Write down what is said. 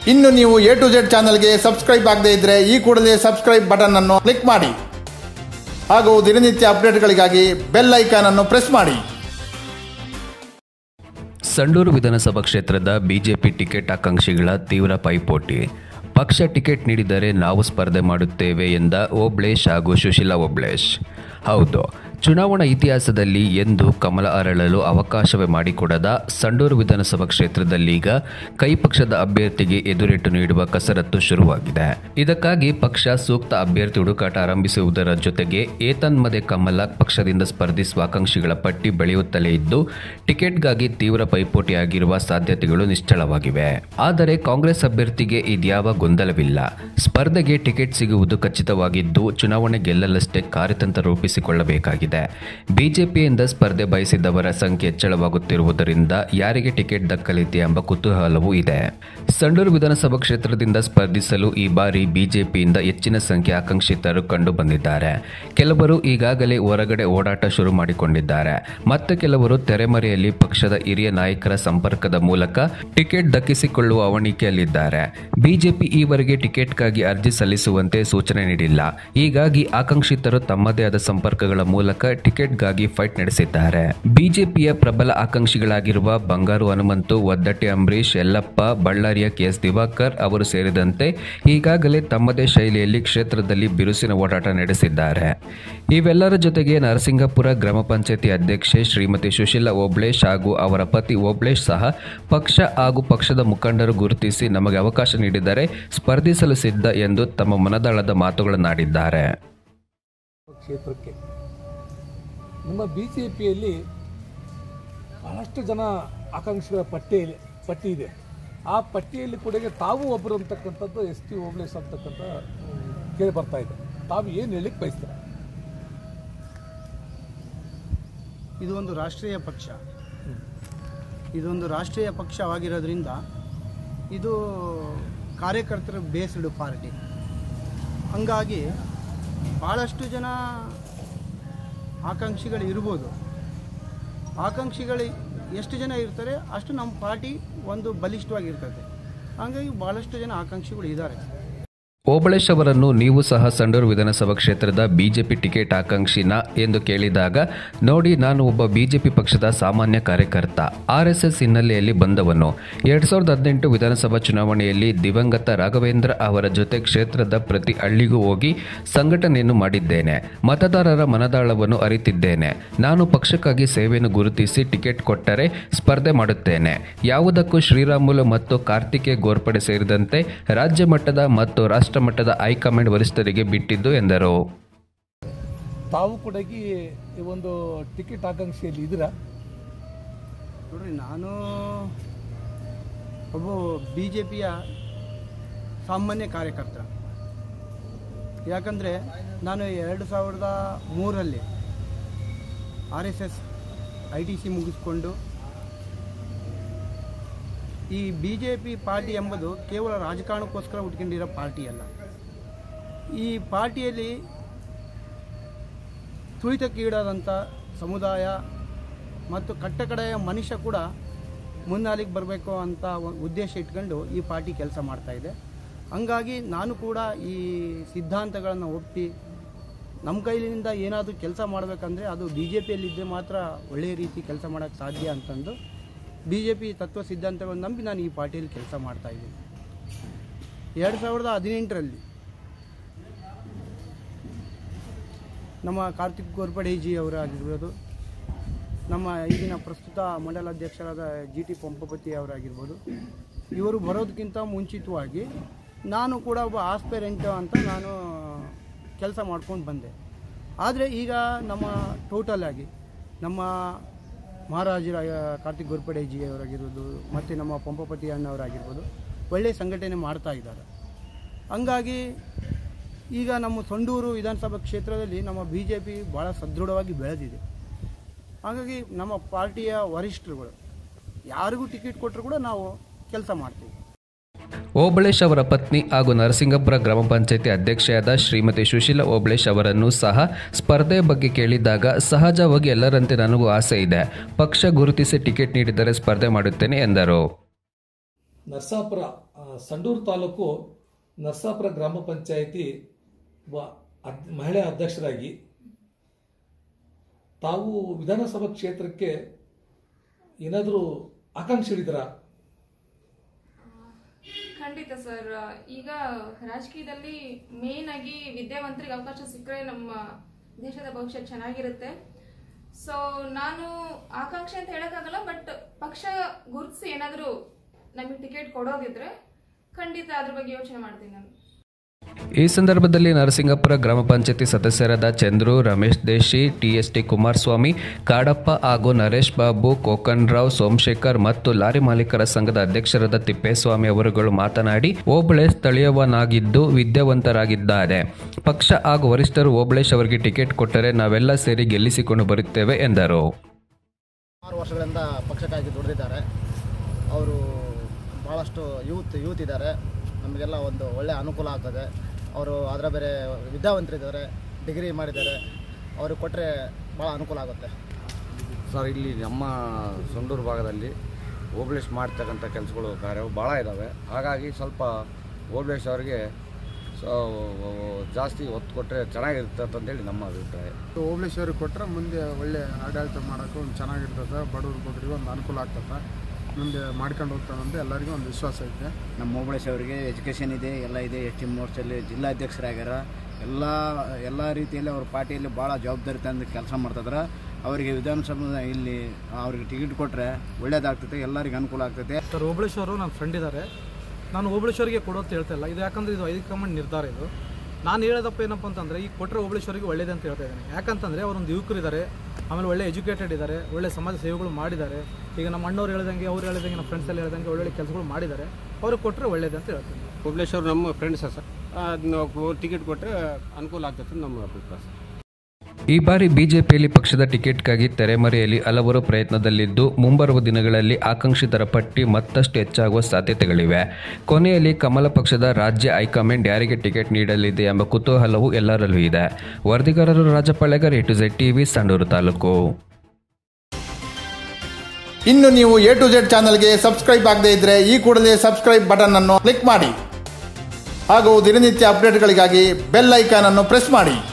ಇನ್ನು ನೀವು A to Z ಚಾನಲ್ಗೆ ಸಬ್ಸ್ಕ್ರೈಬ್ ಆಗದೇ ಇದ್ರೆ ಈ ಕೂಡಲೇ ಸಬ್ಸ್ಕ್ರೈಬ್ ಬಟನ್ ಅನ್ನು ಕ್ಲಿಕ್ ಮಾಡಿ ಹಾಗೂ ದಿನನಿತ್ಯ ಅಪ್ಡೇಟ್ಗಳಿಗಾಗಿ ಬೆಲ್ ಐಕಾನ್ ಅನ್ನು ಪ್ರೆಸ್ ಮಾಡಿ ಸಂಡೂರು ವಿಧಾನಸಭಾ ಕ್ಷೇತ್ರದ ಬಿಜೆಪಿ ಟಿಕೆಟ್ ಆಕಾಂಕ್ಷಿಗಳ ತೀವ್ರ ಪೈಪೋಟಿ ಪಕ್ಷ ಟಿಕೆಟ್ ನೀಡಿದರೆ ನಾವು ಸ್ಪರ್ಧೆ ಮಾಡುತ್ತೇವೆ ಎಂದ ಓಬ್ಳೇಶ್ ಹಾಗೂ ಸುಶೀಲಾ ಓಬ್ಳೇಶ್ ಹೌದು ಚುನಾವಣಾ ಇತಿಹಾಸದಲ್ಲಿ ಎಂದು ಕಮಲ ಅರಳಲು ಅವಕಾಶವೇ ಮಾಡಿಕೊಡದ ಸಂಡೂರು ವಿಧಾನಸಭಾ ಕ್ಷೇತ್ರದಲ್ಲೀಗ ಕೈ ಪಕ್ಷದ ಅಭ್ಯರ್ಥಿಗೆ ಎದುರಿಟ್ಟು ನೀಡುವ ಕಸರತ್ತು ಶುರುವಾಗಿದೆ ಇದಕ್ಕಾಗಿ ಪಕ್ಷ ಸೂಕ್ತ ಅಭ್ಯರ್ಥಿ ಹುಡುಕಾಟ ಆರಂಭಿಸುವುದರ ಜೊತೆಗೆ ಏತನ್ಮದೆ ಕಮಲ ಪಕ್ಷದಿಂದ ಸ್ಪರ್ಧಿಸುವ ಆಕಾಂಕ್ಷಿಗಳ ಪಟ್ಟಿ ಬೆಳೆಯುತ್ತಲೇ ಇದ್ದು ಟಿಕೆಟ್ಗಾಗಿ ತೀವ್ರ ಪೈಪೋಟಿಯಾಗಿರುವ ಸಾಧ್ಯತೆಗಳು ನಿಶ್ಚಳವಾಗಿವೆ ಆದರೆ ಕಾಂಗ್ರೆಸ್ ಅಭ್ಯರ್ಥಿಗೆ ಇದ್ಯಾವ ಗೊಂದಲವಿಲ್ಲ ಸ್ಪರ್ಧೆಗೆ ಟಿಕೆಟ್ ಸಿಗುವುದು ಖಚಿತವಾಗಿದ್ದು ಚುನಾವಣೆ ಗೆಲ್ಲಲಷ್ಟೇ ಕಾರ್ಯತಂತ್ರ ರೂಪಿಸಿಕೊಳ್ಳಬೇಕಾಗಿದೆ ಬಿಜೆಪಿಯಿಂದ ಸ್ಪರ್ಧೆ ಬಯಸಿದ್ದವರ ಸಂಖ್ಯೆ ಹೆಚ್ಚಳವಾಗುತ್ತಿರುವುದರಿಂದ ಯಾರಿಗೆ ಟಿಕೆಟ್ ದಕ್ಕಲಿದೆ ಎಂಬ ಕುತೂಹಲವೂ ಇದೆ ಸಂಡೂರು ವಿಧಾನಸಭಾ ಕ್ಷೇತ್ರದಿಂದ ಸ್ಪರ್ಧಿಸಲು ಈ ಬಾರಿ ಬಿಜೆಪಿಯಿಂದ ಹೆಚ್ಚಿನ ಸಂಖ್ಯೆ ಆಕಾಂಕ್ಷಿತರು ಕಂಡು ಬಂದಿದ್ದಾರೆ ಕೆಲವರು ಈಗಾಗಲೇ ಹೊರಗಡೆ ಓಡಾಟ ಶುರು ಮಾಡಿಕೊಂಡಿದ್ದಾರೆ ಮತ್ತೆ ಕೆಲವರು ತೆರೆಮರೆಯಲ್ಲಿ ಪಕ್ಷದ ಹಿರಿಯ ನಾಯಕರ ಸಂಪರ್ಕದ ಮೂಲಕ ಟಿಕೆಟ್ ದಕ್ಕಿಸಿಕೊಳ್ಳುವ ಅವಣಿಕೆಯಲ್ಲಿದ್ದಾರೆ ಬಿಜೆಪಿ ಈವರೆಗೆ ಟಿಕೆಟ್ಗಾಗಿ ಅರ್ಜಿ ಸಲ್ಲಿಸುವಂತೆ ಸೂಚನೆ ನೀಡಿಲ್ಲ ಹೀಗಾಗಿ ಆಕಾಂಕ್ಷಿತರು ತಮ್ಮದೇ ಆದ ಸಂಪರ್ಕಗಳ ಮೂಲಕ ಟಿಕೆಟ್ಗಾಗಿ ಫೈಟ್ ನಡೆಸಿದ್ದಾರೆ ಬಿಜೆಪಿಯ ಪ್ರಬಲ ಆಕಾಂಕ್ಷಿಗಳಾಗಿರುವ ಬಂಗಾರು ಹನುಮಂತು ಒದ್ದಟ್ಟಿ ಅಂಬರೀಶ್ ಯಲ್ಲಪ್ಪ ಬಳ್ಳಾರಿಯ ಕೆಎಸ್ ದಿವಾಕರ್ ಅವರು ಸೇರಿದಂತೆ ಈಗಾಗಲೇ ತಮ್ಮದೇ ಶೈಲಿಯಲ್ಲಿ ಕ್ಷೇತ್ರದಲ್ಲಿ ಬಿರುಸಿನ ಓಡಾಟ ನಡೆಸಿದ್ದಾರೆ ಇವೆಲ್ಲರ ಜೊತೆಗೆ ನರಸಿಂಗಪುರ ಗ್ರಾಮ ಪಂಚಾಯತಿ ಅಧ್ಯಕ್ಷೆ ಶ್ರೀಮತಿ ಸುಶೀಲಾ ಓಬ್ಳೇಶ್ ಹಾಗೂ ಅವರ ಪತಿ ಓಬ್ಳೇಶ್ ಸಹ ಪಕ್ಷ ಹಾಗೂ ಪಕ್ಷದ ಮುಖಂಡರು ಗುರುತಿಸಿ ನಮಗೆ ಅವಕಾಶ ನೀಡಿದರೆ ಸ್ಪರ್ಧಿಸಲು ಸಿದ್ಧ ಎಂದು ತಮ್ಮ ಮನದಾಳದ ಮಾತುಗಳನ್ನಾಡಿದ್ದಾರೆ ಕ್ಷೇತ್ರಕ್ಕೆ ನಮ್ಮ ಬಿ ಜೆ ಪಿಯಲ್ಲಿ ಬಹಳಷ್ಟು ಜನ ಆಕಾಂಕ್ಷಿಗಳ ಪಟ್ಟಿಯಲ್ಲಿ ಪಟ್ಟಿ ಇದೆ ಆ ಪಟ್ಟಿಯಲ್ಲಿ ಕೂಡ ತಾವು ಒಬ್ಬರು ಅಂತಕ್ಕಂಥದ್ದು ಎಸ್ ಟಿ ಓಬ್ಳೇಶ್ ಅಂತಕ್ಕಂಥ ಕೇಳಿ ಬರ್ತಾ ಇದೆ ತಾವು ಏನು ಹೇಳಿಕ್ಕೆ ಬಯಸ್ತಾರೆ ಇದು ಒಂದು ರಾಷ್ಟ್ರೀಯ ಪಕ್ಷ ಇದೊಂದು ರಾಷ್ಟ್ರೀಯ ಪಕ್ಷವಾಗಿರೋದ್ರಿಂದ ಇದು ಕಾರ್ಯಕರ್ತರ ಬೇಸ್ಡ್ ಪಾರ್ಟಿ ಹಂಗಾಗಿ ಭಾಳಷ್ಟು ಜನ ಆಕಾಂಕ್ಷಿಗಳು ಇರ್ಬೋದು ಆಕಾಂಕ್ಷಿಗಳು ಎಷ್ಟು ಜನ ಇರ್ತಾರೆ ಅಷ್ಟು ನಮ್ಮ ಪಾರ್ಟಿ ಒಂದು ಬಲಿಷ್ಠವಾಗಿರ್ತದೆ ಹಾಗಾಗಿ ಭಾಳಷ್ಟು ಜನ ಆಕಾಂಕ್ಷಿಗಳು ಇದ್ದಾರೆ ಓಬಳೇಶ್ ಅವರನ್ನು ನೀವು ಸಹ ಸಂಡೂರು ವಿಧಾನಸಭಾ ಕ್ಷೇತ್ರದ ಬಿಜೆಪಿ ಟಿಕೆಟ್ ಆಕಾಂಕ್ಷಿನ ಎಂದು ಕೇಳಿದಾಗ ನೋಡಿ ನಾನು ಒಬ್ಬ ಬಿಜೆಪಿ ಪಕ್ಷದ ಸಾಮಾನ್ಯ ಕಾರ್ಯಕರ್ತ ಆರ್ ಎಸ್ ಎಸ್ ಹಿನ್ನೆಲೆಯಲ್ಲಿ ಬಂದವನು ಎರಡ್ ಸಾವಿರದ ಹದಿನೆಂಟು ವಿಧಾನಸಭಾ ಚುನಾವಣೆಯಲ್ಲಿ ದಿವಂಗತ ರಾಘವೇಂದ್ರ ಅವರ ಜೊತೆ ಕ್ಷೇತ್ರದ ಪ್ರತಿ ಹಳ್ಳಿಗೂ ಹೋಗಿ ಸಂಘಟನೆಯನ್ನು ಮಾಡಿದ್ದೇನೆ ಮತದಾರರ ಮನದಾಳವನ್ನು ಅರಿತಿದ್ದೇನೆ ನಾನು ಪಕ್ಷಕ್ಕಾಗಿ ಸೇವೆಯನ್ನು ಗುರುತಿಸಿ ಟಿಕೆಟ್ ಕೊಟ್ಟರೆ ಸ್ಪರ್ಧೆ ಮಾಡುತ್ತೇನೆ ಯಾವುದಕ್ಕೂ ಶ್ರೀರಾಮುಲು ಮತ್ತು ಕಾರ್ತಿಕೇ ಗೋರ್ಪಡೆ ಸೇರಿದಂತೆ ರಾಜ್ಯ ಮಟ್ಟದ ಮತ್ತು ರಾಷ್ಟ್ರ ಮಟ್ಟದ ಹೈಕಮಾಂಡ್ ವರಿಷ್ಠರಿಗೆ ಬಿಟ್ಟಿದ್ದು ಎಂದರು ತಾವು ಕೂಡ ಈ ಒಂದು ಟಿಕೆಟ್ ಆಕಾಂಕ್ಷಿಯಲ್ಲಿ ಇದ್ದೀರಾ ನೋಡ್ರಿ ನಾನು ಒಬ್ಬ ಬಿ ಜೆ ಪಿಯ ಸಾಮಾನ್ಯ ಕಾರ್ಯಕರ್ತ ಯಾಕಂದರೆ ನಾನು ಎರಡು ಸಾವಿರದ ಮೂರರಲ್ಲಿ R S S I T C ಮುಗಿಸ್ಕೊಂಡು ಈ ಬಿ ಜೆ ಪಿ ಪಾರ್ಟಿ ಎಂಬುದು ಕೇವಲ ರಾಜಕಾರಣಕ್ಕೋಸ್ಕರ ಹುಟ್ಕೊಂಡಿರೋ ಪಾರ್ಟಿ ಅಲ್ಲ ಈ ಪಾರ್ಟಿಯಲ್ಲಿ ತುಳಿತಕ್ಕೀಡಾದಂಥ ಸಮುದಾಯ ಮತ್ತು ಕಟ್ಟಕಡೆಯ ಮನುಷ್ಯ ಕೂಡ ಮುನ್ನಾಲಿಗೆ ಬರಬೇಕು ಅಂತ ಒಂದು ಉದ್ದೇಶ ಇಟ್ಕೊಂಡು ಈ ಪಾರ್ಟಿ ಕೆಲಸ ಮಾಡ್ತಾ ಇದೆ ಹಂಗಾಗಿ ನಾನು ಕೂಡ ಈ ಸಿದ್ಧಾಂತಗಳನ್ನು ಒಪ್ಪಿ ನಮ್ಮ ಕೈಲಿಂದ ಏನಾದರೂ ಕೆಲಸ ಮಾಡಬೇಕಂದ್ರೆ ಅದು ಬಿ ಜೆ ಪಿಯಲ್ಲಿದ್ದರೆ ಮಾತ್ರ ಒಳ್ಳೆಯ ರೀತಿ ಕೆಲಸ ಮಾಡೋಕ್ಕೆ ಸಾಧ್ಯ ಅಂತಂದು ಬಿ ಜೆ ಪಿ ತತ್ವ ಸಿದ್ಧಾಂತಗಳನ್ನು ನಂಬಿ ನಾನು ಈ ಪಾರ್ಟಿಯಲ್ಲಿ ಕೆಲಸ ಮಾಡ್ತಾ ಇದ್ದೀನಿ ಎರಡು ಸಾವಿರದ ಹದಿನೆಂಟರಲ್ಲಿ ನಮ್ಮ ಕಾರ್ತಿಕ್ ಗೋರ್ಪಡೇಜಿ ಅವರಾಗಿರ್ಬೋದು ನಮ್ಮ ಈಗಿನ ಪ್ರಸ್ತುತ ಮಂಡಲಾಧ್ಯಕ್ಷರಾದ ಜಿ ಟಿ ಪಂಪಪತಿ ಅವರಾಗಿರ್ಬೋದು ಇವರು ಬರೋದಕ್ಕಿಂತ ಮುಂಚಿತವಾಗಿ ನಾನು ಕೂಡ ಒಬ್ಬ ಆಸ್ಪೆರೆಂಟ್ ಅಂತ ನಾನು ಕೆಲಸ ಮಾಡ್ಕೊಂಡು ಬಂದೆ ಆದರೆ ಈಗ ನಮ್ಮ ಟೋಟಲ್ ಆಗಿ ನಮ್ಮ ಮಹಾರಾಜರ ಕಾರ್ತಿಕ್ ಗೋರ್ಪಡೇಜಿ ಅವರಾಗಿರ್ಬೋದು ಮತ್ತು ನಮ್ಮ ಪಂಪಪತಿ ಅಣ್ಣವರಾಗಿರ್ಬೋದು ಒಳ್ಳೆಯ ಸಂಘಟನೆ ಮಾಡ್ತಾ ಇದ್ದಾರೆ ಹಂಗಾಗಿ ಈಗ ನಮ್ಮ ಸಂಡೂರು ವಿಧಾನಸಭಾ ಕ್ಷೇತ್ರದಲ್ಲಿ ನಮ್ಮ ಬಿ ಜೆ ಪಿ ಭಾಳ ಸದೃಢವಾಗಿ ಬೆಳೆದಿದೆ ಹಾಗಾಗಿ ನಮ್ಮ ಪಾರ್ಟಿಯ ವರಿಷ್ಠರುಗಳು ಯಾರಿಗೂ ಟಿಕೆಟ್ ಕೊಟ್ಟರು ಕೂಡ ನಾವು ಕೆಲಸ ಮಾಡ್ತೀವಿ ಓಬಳೇಶ್ ಅವರ ಪತ್ನಿ ಹಾಗೂ ನರಸಿಂಗಪುರ ಗ್ರಾಮ ಪಂಚಾಯತಿ ಅಧ್ಯಕ್ಷೆಯಾದ ಶ್ರೀಮತಿ ಸುಶೀಲಾ ಓಬಳೇಶ್ ಅವರನ್ನು ಸಹ ಸ್ಪರ್ಧೆ ಬಗ್ಗೆ ಕೇಳಿದಾಗ ಸಹಜವಾಗಿ ಎಲ್ಲರಂತೆ ನನಗೂ ಆಸೆ ಇದೆ ಪಕ್ಷ ಗುರುತಿಸಿ ಟಿಕೆಟ್ ನೀಡಿದರೆ ಸ್ಪರ್ಧೆ ಮಾಡುತ್ತೇನೆ ಎಂದರು ನರಸಾಪುರ ಆ, ಸಂಡೂರು ತಾಲೂಕು ನರಸಾಪುರ ಗ್ರಾಮ ಪಂಚಾಯಿತಿ ಒಬ್ಬ ಅದ್ ಮಹಿಳಾ ಅಧ್ಯಕ್ಷರಾಗಿ ತಾವು ವಿಧಾನಸಭಾ ಕ್ಷೇತ್ರಕ್ಕೆ ಏನಾದರೂ ಆಕಾಂಕ್ಷಿಗಳಿದ್ದೀರಾ ಖಂಡಿತ ಸರ್ ಈಗ ರಾಜಕೀಯದಲ್ಲಿ ಮೇನ್ ಆಗಿ ವಿದ್ಯಾವಂತರಿಗೆ ಅವಕಾಶ ಸಿಕ್ಕರೆ ನಮ್ಮ ದೇಶದ ಭವಿಷ್ಯ ಚೆನ್ನಾಗಿರುತ್ತೆ ಸೊ ನಾನು ಆಕಾಂಕ್ಷೆ ಅಂತ ಹೇಳಕ್ಕಾಗಲ್ಲ ಬಟ್ ಪಕ್ಷ ಗುರುತಿಸಿ ಏನಾದರೂ ನಮಗೆ ಟಿಕೆಟ್ ಕೊಡೋದಿದ್ರೆ ಖಂಡಿತ ಅದ್ರ ಬಗ್ಗೆ ಯೋಚನೆ ಮಾಡ್ತೀನಿ ನಾನು ಈ ಸಂದರ್ಭದಲ್ಲಿ ನರಸಿಂಗಪುರ ಗ್ರಾಮ ಪಂಚಾಯತಿ ಸದಸ್ಯರಾದ ಚಂದ್ರು ರಮೇಶ್ ದೇಶಿ ಟಿಎಸ್ಟಿ ಕುಮಾರಸ್ವಾಮಿ ಕಾಡಪ್ಪ ಹಾಗೂ ನರೇಶ್ ಬಾಬು ಕೋಕನ್ ರಾವ್ ಸೋಮಶೇಖರ್ ಮತ್ತು ಲಾರಿ ಮಾಲೀಕರ ಸಂಘದ ಅಧ್ಯಕ್ಷರಾದ ತಿಪ್ಪೇಸ್ವಾಮಿ ಅವರುಗಳು ಮಾತನಾಡಿ ಓಬಳೆ ಸ್ಥಳೀಯವನಾಗಿದ್ದು ವಿದ್ಯಾವಂತರಾಗಿದ್ದಾರೆ ಪಕ್ಷ ಹಾಗೂ ವರಿಷ್ಠರು ಓಬಳೇಶ್ ಅವರಿಗೆ ಟಿಕೆಟ್ ಕೊಟ್ಟರೆ ನಾವೆಲ್ಲ ಸೇರಿ ಗೆಲ್ಲಿಸಿಕೊಂಡು ಬರುತ್ತೇವೆ ಎಂದರು ಆರು ವರ್ಷಗಳಿಂದ ಪಕ್ಷಕ್ಕಾಗಿ ದುಡಿದಿದ್ದಾರೆ ಅವರು ಭಾಳಷ್ಟು ಯೂತ್ ಯೂತ್ ಇದ್ದಾರೆ ನಮಗೆಲ್ಲ ಒಂದು ಒಳ್ಳೆಯ ಅನುಕೂಲ ಆಗ್ತದೆ ಅವರು ಅದರ ಬೇರೆ ವಿದ್ಯಾವಂತರಿದ್ದಾರೆ ಡಿಗ್ರಿ ಮಾಡಿದ್ದಾರೆ ಅವ್ರಿಗೆ ಕೊಟ್ಟರೆ ಭಾಳ ಅನುಕೂಲ ಆಗುತ್ತೆ ಸರ್ ಇಲ್ಲಿ ನಮ್ಮ ಸೊಂಡೂರು ಭಾಗದಲ್ಲಿ ಓಬಳೇಶ್ ಮಾಡ್ತಕ್ಕಂಥ ಕೆಲಸಗಳು ಕಾರ್ಯವು ಭಾಳ ಇದ್ದಾವೆ ಹಾಗಾಗಿ ಸ್ವಲ್ಪ ಓಬಳೇಶ್ ಅವರಿಗೆ ಸೊ ಜಾಸ್ತಿ ಒತ್ತು ಕೊಟ್ಟರೆ ಚೆನ್ನಾಗಿರುತ್ತೆ ಅಂತಂದೇಳಿ ನಮ್ಮ ಅಭಿಪ್ರಾಯ ಓಬಳೇಶ್ವರಿಗೆ ಕೊಟ್ಟರೆ ಮುಂದೆ ಒಳ್ಳೆ ಆಡಳಿತ ಮಾಡೋಕೆ ಒಂದು ಚೆನ್ನಾಗಿರ್ತದೆ ಬಡವ್ರ ಬಗ್ಗರಿಗೆ ಒಂದು ಅನುಕೂಲ ಆಗ್ತದೆ ಮುಂದೆ ಮಾಡ್ಕೊಂಡು ಹೋಗ್ತಾನೆ ಅಂತ ಎಲ್ಲರಿಗೂ ಒಂದು ವಿಶ್ವಾಸ ಐತೆ ನಮ್ಮ ಓಬಳೇಶ್ ಅವರಿಗೆ ಎಜುಕೇಷನ್ ಇದೆ ಎಲ್ಲ ಇದೆ ಎಸ್ ಟಿ ಮೋರ್ಚಲ್ಲಿ ಜಿಲ್ಲಾಧ್ಯಕ್ಷರಾಗ್ಯಾರ ಎಲ್ಲ ಎಲ್ಲ ರೀತಿಯಲ್ಲಿ ಅವ್ರ ಪಾರ್ಟಿಯಲ್ಲಿ ಭಾಳ ಜವಾಬ್ದಾರಿ ತಂದು ಕೆಲಸ ಮಾಡ್ತಿದ್ರೆ ಅವರಿಗೆ ವಿಧಾನಸಭೆ ಇಲ್ಲಿ ಅವ್ರಿಗೆ ಟಿಕೆಟ್ ಕೊಟ್ಟರೆ ಒಳ್ಳೇದಾಗ್ತದೆ ಎಲ್ಲರಿಗೆ ಅನುಕೂಲ ಆಗ್ತದೆ ಸರ್ ಓಬಳೇಶ್ವರು ನನ್ನ ಫ್ರೆಂಡ್ ಇದ್ದಾರೆ ನಾನು ಓಬಳೇಶ್ವರಿಗೆ ಕೊಡೋದು ಹೇಳ್ತಾ ಇಲ್ಲ ಇದು ಯಾಕಂದ್ರೆ ಇದು ಹೈಕಮಾಂಡ್ ನಿರ್ಧಾರ ಇದು ನಾನು ಹೇಳೋದಪ್ಪ ಏನಪ್ಪ ಅಂತಂದರೆ ಈ ಕೊಟ್ಟರೆ ಓಬಳೇಶ್ವರಿಗೆ ಒಳ್ಳೇದು ಅಂತ ಹೇಳ್ತಾ ಇದ್ದೀನಿ ಯಾಕಂತಂದರೆ ಅವರೊಂದು ಯುವಕರಿದ್ದಾರೆ ಆಮೇಲೆ ಒಳ್ಳೆ ಎಜುಕೇಟೆಡ್ ಇದ್ದಾರೆ ಒಳ್ಳೆ ಸಮಾಜ ಸೇವೆಗಳು ಮಾಡಿದ್ದಾರೆ ಈಗ ನಮ್ಮ ಅಣ್ಣವ್ರು ಹೇಳ್ದಂಗೆ ಅವ್ರು ಹೇಳ್ದಂಗೆ ನಮ್ಮ ಫ್ರೆಂಡ್ಸ್ ಎಲ್ಲ ಹೇಳ್ದಂಗೆ ಒಳ್ಳೊಳ್ಳೆ ಕೆಲಸಗಳು ಮಾಡಿದ್ದಾರೆ ಅವ್ರಿಗೆ ಕೊಟ್ಟರೆ ಒಳ್ಳೇದು ಅಂತ ಹೇಳ್ತೀನಿ ಹುಬ್ಳೇಶ್ವರ್ ನಮ್ಮ ಫ್ರೆಂಡ್ಸ್ ಸರ್ ಅದನ್ನ ಟಿಕೆಟ್ ಕೊಟ್ಟರೆ ಅನುಕೂಲ ಆಗ್ತದೆ ಅಂತ ನಮ್ಮ ಅಭಿಪ್ರಾಯ ಸರ್ ಈ ಬಾರಿ ಬಿಜೆಪಿಯಲ್ಲಿ ಪಕ್ಷದ ಟಿಕೆಟ್ಗಾಗಿ ತೆರೆಮರೆಯಲ್ಲಿ ಹಲವರು ಪ್ರಯತ್ನದಲ್ಲಿದ್ದು ಮುಂಬರುವ ದಿನಗಳಲ್ಲಿ ಆಕಾಂಕ್ಷಿತರ ಪಟ್ಟಿ ಮತ್ತಷ್ಟು ಹೆಚ್ಚಾಗುವ ಸಾಧ್ಯತೆಗಳಿವೆ ಕೊನೆಯಲ್ಲಿ ಕಮಲ ಪಕ್ಷದ ರಾಜ್ಯ ಹೈಕಮಾಂಡ್ ಯಾರಿಗೆ ಟಿಕೆಟ್ ನೀಡಲಿದೆ ಎಂಬ ಕುತೂಹಲವು ಎಲ್ಲರಲ್ಲೂ ಇದೆ ವರದಿಗಾರರು Rajapalyagar A to Z TV Sandur ತಾಲೂಕು ಇನ್ನು ನೀವು ಎ ಟು ಜೆಡ್ ಚಾನಲ್ಗೆ ಸಬ್ಸ್ಕ್ರೈಬ್ ಆಗದೇ ಇದ್ರೆ ಈ ಕೂಡಲೇ ಸಬ್ಸ್ಕ್ರೈಬ್ ಬಟನ್ ಅನ್ನು ಕ್ಲಿಕ್ ಮಾಡಿ ಹಾಗೂ ದಿನನಿತ್ಯ ಅಪ್ಡೇಟ್ಗಳಿಗಾಗಿ ಬೆಲ್ ಐಕಾನ್ ಅನ್ನು ಪ್ರೆಸ್ ಮಾಡಿ